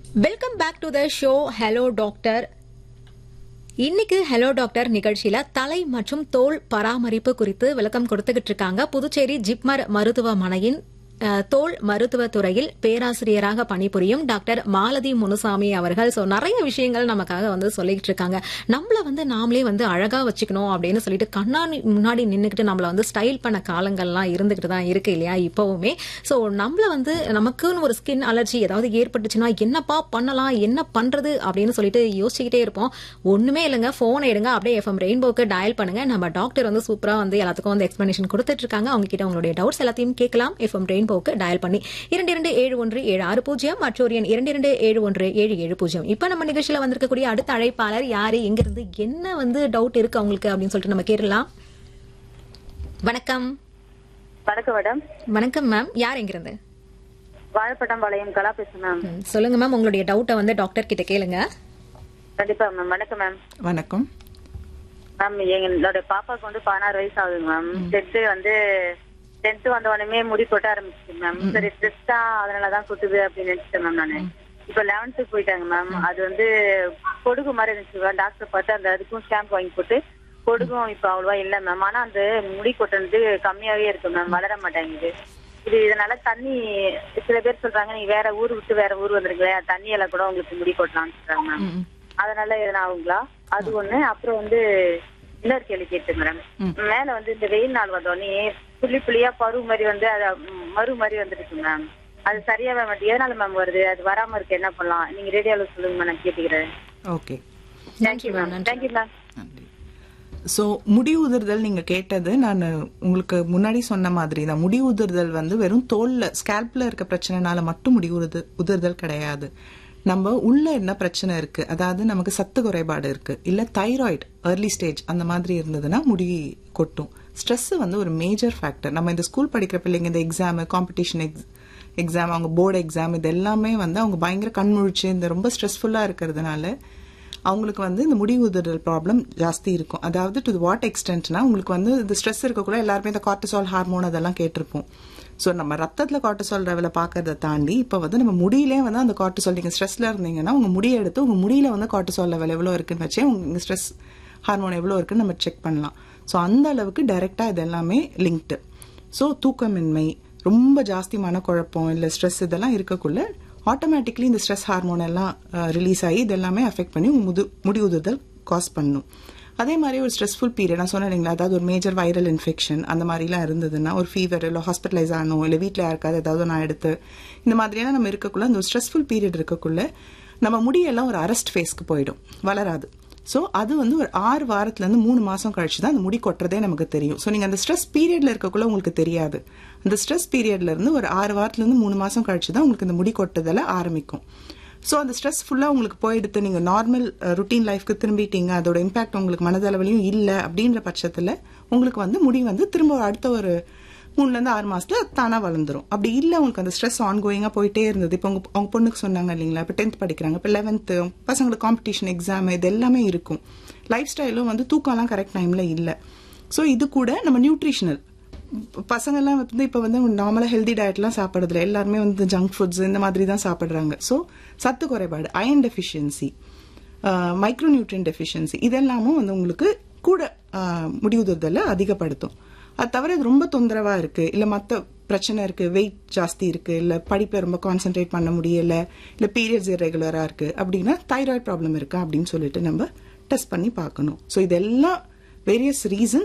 Welcome back to the show hello doctor இன்னைக்கு hello doctor நிகழ்ச்சியில தலை மற்றும் தோல் பராமரிப்பு குறித்து விளக்கம் கொடுத்துக்கிட்டு இருக்காங்க புதுச்சேரி ஜிப்மர் மருத்துவமனையின் அஹ், தோல் மருத்துவத் துறையில் பேராசிரியராக பணிபுரியும் டாக்டர் மாலதி முனுசாமி அவர்கள் சோ நிறைய விஷயங்கள் நமக்காக வந்து சொல்லிக்கிட்டு இருக்காங்க நம்மள வந்து நாமளே வந்து அழகா வச்சுக்கணும் அப்படின்னு சொல்லிட்டு கண்ணாடி முன்னாடி நின்னுக்கிட்டு நம்மள வந்து ஸ்டைல் பண்ண காலங்கள்லாம் இருந்துகிட்டு தான் இருக்கு இல்லையா இப்பவுமே சோ நம்மள வந்து நமக்குன்னு ஒரு ஸ்கின் அலர்ஜி ஏதாவது ஏற்பட்டுச்சுன்னா என்னப்பா பண்ணலாம் என்ன பண்றது அப்படின்னு சொல்லிட்டு யோசிச்சுக்கிட்டே இருப்போம் ஒண்ணுமே இல்லைங்க போன் எடுங்க அப்படியே எஃப்எம் ரெயின்போக்கு டயல் பண்ணுங்க நம்ம டாக்டர் வந்து சூப்பரா வந்து எல்லாத்துக்கும் வந்து எக்ஸ்பிளனேஷன் கொடுத்துட்டு இருக்காங்க அவங்க கிட்ட உங்களுடைய டவுட்ஸ் எல்லாத்தையும் கேட்கலாம் எஃப்எம் ரெயின்போக்கு டயல் பண்ணி இரண்டு இரண்டு ஏழு ஒன்று ஏழு ஆறு பூஜ்ஜியம் மற்றொரு எண் இரண்டு இரண்டு ஏழு ஒன்று ஏழு ஏழு பூஜ்ஜியம் இப்ப நம்ம நிகழ்ச்சியில வந்திருக்கக்கூடிய அடுத்த அழைப்பாளர் யாரு எங்க இருந்து என்ன வந்து டவுட் இருக்கு அவங்களுக்கு அப்படின்னு சொல்லிட்டு நம்ம கேட்கலாம் வணக்கம் வணக்கம் மேடம் வணக்கம் மேம் யார் எங்கிருந்து வாழைப்பட்டம் பாளையம் கலா பேசுறேன் மேம் ம், சொல்லுங்க மேம் உங்களுடைய டவுட்டை வந்து டாக்டர் கிட்ட கேளுங்க கண்டிப்பா மேம் வணக்கம் மேம் வணக்கம் மேம் எங்களோட பாப்பாக்கு வந்து பதினாறு வயசு ஆகுது மேம் டென்த்து வந்து டென்த்து வந்த உடனே முடி கொட்ட ஆரம்பிச்சிச்சு மேம் சரி ஸ்ட்ரெஸ் தான் அதனாலதான் கொட்டுது அப்படின்னு நினைச்சிட்டேன் மேம் நானு இப்ப லெவன்த்துக்கு போயிட்டாங்க மேம் அது வந்து கொடுகு மாதிரி இருந்துச்சு டாக்டர் பார்த்து அந்த அதுக்கும் ஷாம்பு வாங்கி போட்டு கொடுகும் இப்ப அவ்வளவா இல்ல மேம் ஆனா அந்த முடி கொட்டுறது கம்மியாவே இருக்கு மேம் வளர மாட்டேங்குது இது இதனால தண்ணி சில பேர் சொல்றாங்க நீங்க வேற ஊர் விட்டு வேற ஊர் வந்துருங்களே தண்ணி எல்லாம் கூட உங்களுக்கு முடி கொட்டலாம்னு சொல்றாங்க மேம் ம். அதனால எதனா ஆகுங்களா அது ஒண்ணு அப்புறம் வந்து இன்னொரு கேள்வி கேட்டு மேடம் மேல வந்து இந்த வெயில் நாள் வந்தோடனே புள்ளி புள்ளியா பரு மாதிரி வந்து அது ம், மறு மாதிரி வந்துருக்கு மேம் அது சரியாவே மாட்டேன் எதனால மேம் வருது அது வராம இருக்கு என்ன பண்ணலாம் நீங்க ரேடியோல சொல்லுங்க மேம் நான் கேட்டுக்கிறேன் okay thank you ma'am thank you ma'am நன்றி ஸோ முடி உதிர்தல் நீங்க கேட்டது நான் உங்களுக்கு முன்னாடி சொன்ன மாதிரி தான் முடி உதிர்தல் வந்து வெறும் தோல்ல ஸ்கேல்ப்ல இருக்க பிரச்சனைனால மட்டும் முடி உதிர் உதிர்தல் கிடையாது நம்ம உள்ள என்ன பிரச்சனை இருக்கு அதாவது நமக்கு சத்து குறைபாடு இருக்கு இல்ல தைராய்டு ஏர்லி ஸ்டேஜ் அந்த மாதிரி இருந்ததுன்னா முடி கொட்டும் ஸ்ட்ரெஸ் வந்து ஒரு மேஜர் ஃபேக்டர் நம்ம இந்த ஸ்கூல் படிக்கிற பிள்ளைங்க இந்த எக்ஸாம் காம்படிஷன் எக்ஸாம் அவங்க போர்டு எக்ஸாம் இது எல்லாமே வந்து அவங்க பயங்கர கண்முழிச்சு இந்த ரொம்ப ஸ்ட்ரெஸ்ஃபுல்லா இருக்கிறதுனால அவங்களுக்கு வந்து இந்த முடி உதிரல் ப்ராப்ளம் ஜாஸ்தி இருக்கும் அதாவது டு வாட் எக்ஸ்டென்ட்னா உங்களுக்கு வந்து இந்த ஸ்ட்ரெஸ் இருக்கக்குள்ள எல்லாருமே இந்த கார்டிசால் ஹார்மோன் அதெல்லாம் கேட்டிருப்போம் ஸோ நம்ம ரத்தத்துல கார்டிசால் லெவலை பார்க்கறத தாண்டி இப்போ வந்து நம்ம முடியிலே வந்து அந்த கார்டிசால் நீங்க ஸ்ட்ரெஸ்ல இருந்தீங்கன்னா உங்க முடியை எடுத்து உங்க முடியில வந்து கார்டிசால் லெவல் எவ்வளோ இருக்குன்னு வச்சே உங்க ஸ்ட்ரெஸ் ஹார்மோன் எவ்வளோ இருக்குன்னு நம்ம செக் பண்ணலாம் ஸோ அந்த அளவுக்கு டைரக்டா இது எல்லாமே லிங்க்டு ஸோ தூக்கமின்மை ரொம்ப ஜாஸ்தி மனக்குழப்பம் இல்லை ஸ்ட்ரெஸ் இதெல்லாம் இருக்கக்குள்ள ஆட்டோமேட்டிக்லி இந்த ஸ்ட்ரெஸ் ஹார்மோன் எல்லாம் ரிலீஸ் ஆகி இது எல்லாமே அஃபெக்ட் பண்ணி உங்க முது முடி உதிர்தல் காஸ் பண்ணும் அதே மாதிரி ஒரு ஸ்ட்ரெஸ்ஃபுல் பீரியட் நான் சொன்னேன் இல்லைங்களா அதாவது ஒரு மேஜர் வைரல் இன்ஃபெக்ஷன் அந்த மாதிரிலாம் இருந்ததுன்னா ஒரு ஃபீவர் இல்லை ஹாஸ்பிட்டலைஸ் ஆகணும் இல்லை வீட்டில் யாருக்காவது ஏதாவது நான் எடுத்து இந்த மாதிரியெல்லாம் நம்ம இருக்கக்குள்ள அந்த ஒரு ஸ்ட்ரெஸ்ஃபுல் பீரியட் இருக்கக்குள்ள நம்ம முடியெல்லாம் ஒரு அரெஸ்ட் ஃபேஸ்க்கு போயிடும் வளராது ஸோ அது வந்து ஒரு ஆறு வாரத்துல இருந்து மூணு மாசம் கழிச்சு தான் அந்த முடி கொட்டுறதே நமக்கு தெரியும் ஸோ நீங்க அந்த ஸ்ட்ரெஸ் பீரியட்ல இருக்கக்குள்ள உங்களுக்கு தெரியாது அந்த ஸ்ட்ரெஸ் பீரியட்ல இருந்து ஒரு ஆறு வாரத்துல இருந்து மூணு மாசம் கழிச்சு தான் உங்களுக்கு இந்த முடி கொட்டுதல ஆரம்பிக்கும் ஸோ அந்த ஸ்ட்ரெஸ் ஃபுல்லா உங்களுக்கு போயிடுத்து நீங்க நார்மல் ருட்டீன் லைஃப்க்கு திரும்பிட்டீங்க அதோட இம்பாக்ட் உங்களுக்கு மனதளவுலையும் இல்லை அப்படின்ற பட்சத்துல உங்களுக்கு வந்து முடி வந்து திரும்ப ஒரு அடுத்த ஒரு மூணுல இருந்து ஆறு மாசத்துல தானா வளர்ந்துரும் அப்படி இல்ல உங்களுக்கு அந்த ஸ்ட்ரெஸ் ஆன்கோயிங்கா போயிட்டே இருந்தது இப்போ உங்க அவங்க பொண்ணுக்கு சொன்னாங்க இல்லைங்களா இப்போ டென்த் படிக்கிறாங்க இப்போ லெவன்த்து பசங்களுக்கு காம்படிஷன் எக்ஸாம் இது எல்லாமே இருக்கும் லைஃப் ஸ்டைலும் வந்து தூக்கம்லாம் கரெக்ட் டைம்ல இல்ல ஸோ இது கூட நம்ம நியூட்ரிஷனல் பசங்கெல்லாம் வந்து இப்போ வந்து நார்மலாக ஹெல்தி டயட்லாம் சாப்பிட்றதுல எல்லாருமே வந்து ஜங்க் ஃபுட்ஸ் இந்த மாதிரி தான் சாப்பிட்றாங்க ஸோ சத்து குறைபாடு iron deficiency micro nutrient deficiency இதெல்லாமும் வந்து உங்களுக்கு கூட முடி உதிர்தலை அதிகப்படுத்தும் அது தவிர இது ரொம்ப தொந்தரவா இருக்கு இல்ல மத்த பிரச்சனை இருக்கு வெயிட் ஜாஸ்தி இருக்கு இல்ல படிப்பை ரொம்ப கான்சென்ட்ரேட் பண்ண முடியல இல்ல பீரியட்ஸ் இரெகுலரா இருக்கு அப்படின்னா தைராய்டு ப்ராப்ளம் இருக்கா அப்படின்னு சொல்லிட்டு நம்ம டெஸ்ட் பண்ணி பார்க்கணும் ஸோ இதெல்லாம் வேரியஸ் ரீசன்